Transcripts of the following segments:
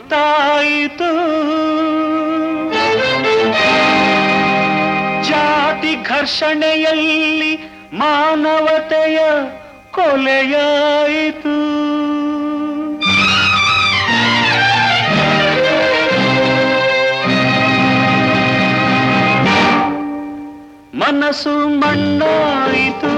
ಗೊತ್ತಾಯಿತು ಜಾತಿ ಘರ್ಷಣೆಯಲ್ಲಿ ಮಾನವತೆಯ ಕೊಲೆಯಾಯಿತು ಮನಸ್ಸು ಮಣ್ಣಾಯಿತು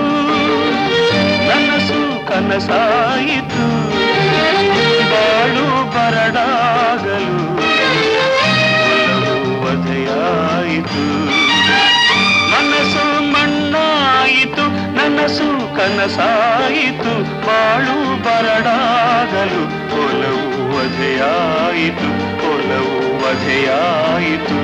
ನನಸು ಕನಸಾಯಿತು ಬಾಳು ಬರಡಾಗಲು ಒಲವು ವಧೆಯಾಯಿತು ಮನಸ್ಸು ಮಣ್ಣಾಯಿತು ನನಸು ಕನಸಾಯಿತು ಬಾಳು ಬರಡಾಗಲು ಒಲವು ವಧೆಯಾಯಿತು ಒಲವು ವಧೆಯಾಯಿತು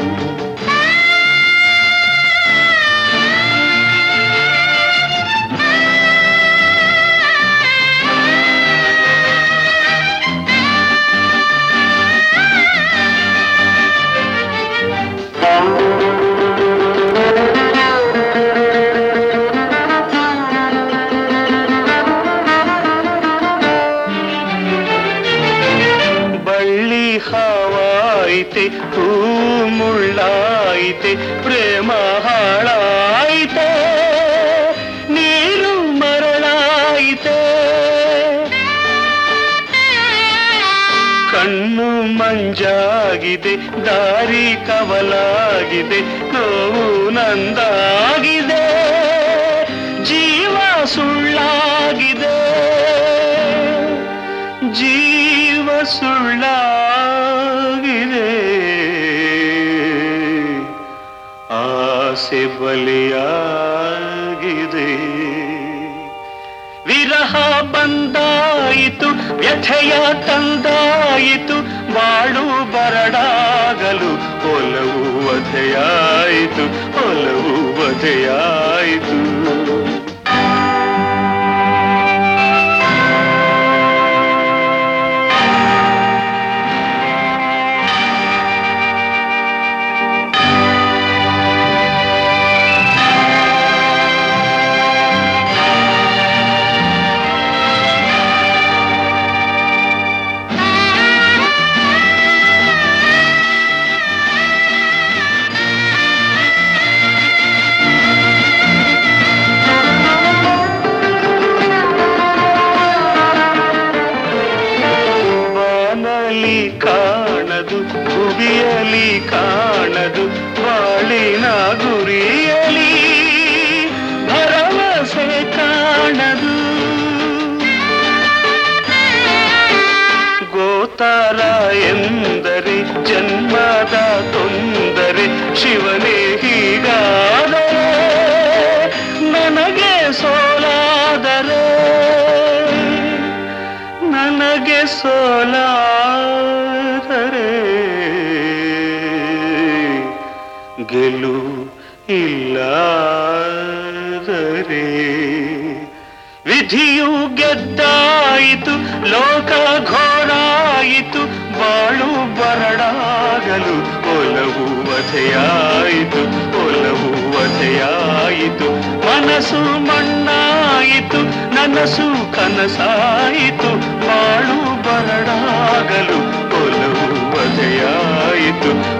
ಬಳ್ಳಿ ಹಾವಾಯಿತೆ ಹೂ ಮುಳ್ಳಾಯಿತೆ ಪ್ರೇಮ ಹಾಳಾಯಿತೆ ನೀರು ಮರಳಾಯಿತೆ ಕಣ್ಣು ಮಂಜಾಗಿದೆ ದಾರಿ ಕವಲಾಗಿದೆ ನೋವು ನಂದಾಗಿದೆ ಜೀವ ಸುಳ್ಳಾಗಿದೆ ಜೀವ ಸುಳ್ಳಾಗಿದೆ ಆಸೆ ಬಲಿಯಾಗಿದೆ ವಿರಹ ಬಂದಾಯಿತು ವ್ಯಥೆಯ ತಂದಾಯಿತು ಬಾಳು ಬರಡಾಗಲು ಒಲವು ವಧೆಯಾಯಿತು ಒಲವು ವಧೆಯಾಯಿತು ಬಾನಲಿ ಕಾಣದು ಭುವಿಯಲಿ ಕಾಣದು ಬಾಳಿನ ಗುರಿಯಲಿ ಭರವಸೆ ಕಾಣದು ಗೋತಾರ ಎಂದರೆ ಜನ್ಮದ ತೊಂದರೆ ಶಿವನೇ ಹೀಗಾದರೆ ನನಗೆ ಸೋಲಾದರೆ ನನಗೆ ಸೋಲಾದರೆ ಗೆಲು ಇಲ್ಲಾದರೆ ವಿಧಿಯು ಗೆದ್ದಾಯಿತು ಲೋಕ ಘೋರಾಯಿತು ಬಾಳು ಬರಡಾಗಲು ಒಲವು ವಧೆಯಾಯಿತು ಒಲವು ವಧೆಯಾಯಿತು ಮನಸ್ಸು ಮಣ್ಣಾಯಿತು ನನಸು ಕನಸಾಯಿತು ಬಾಳು ಬರಡಾಗಲು ಒಲವು ವಧೆಯಾಯಿತು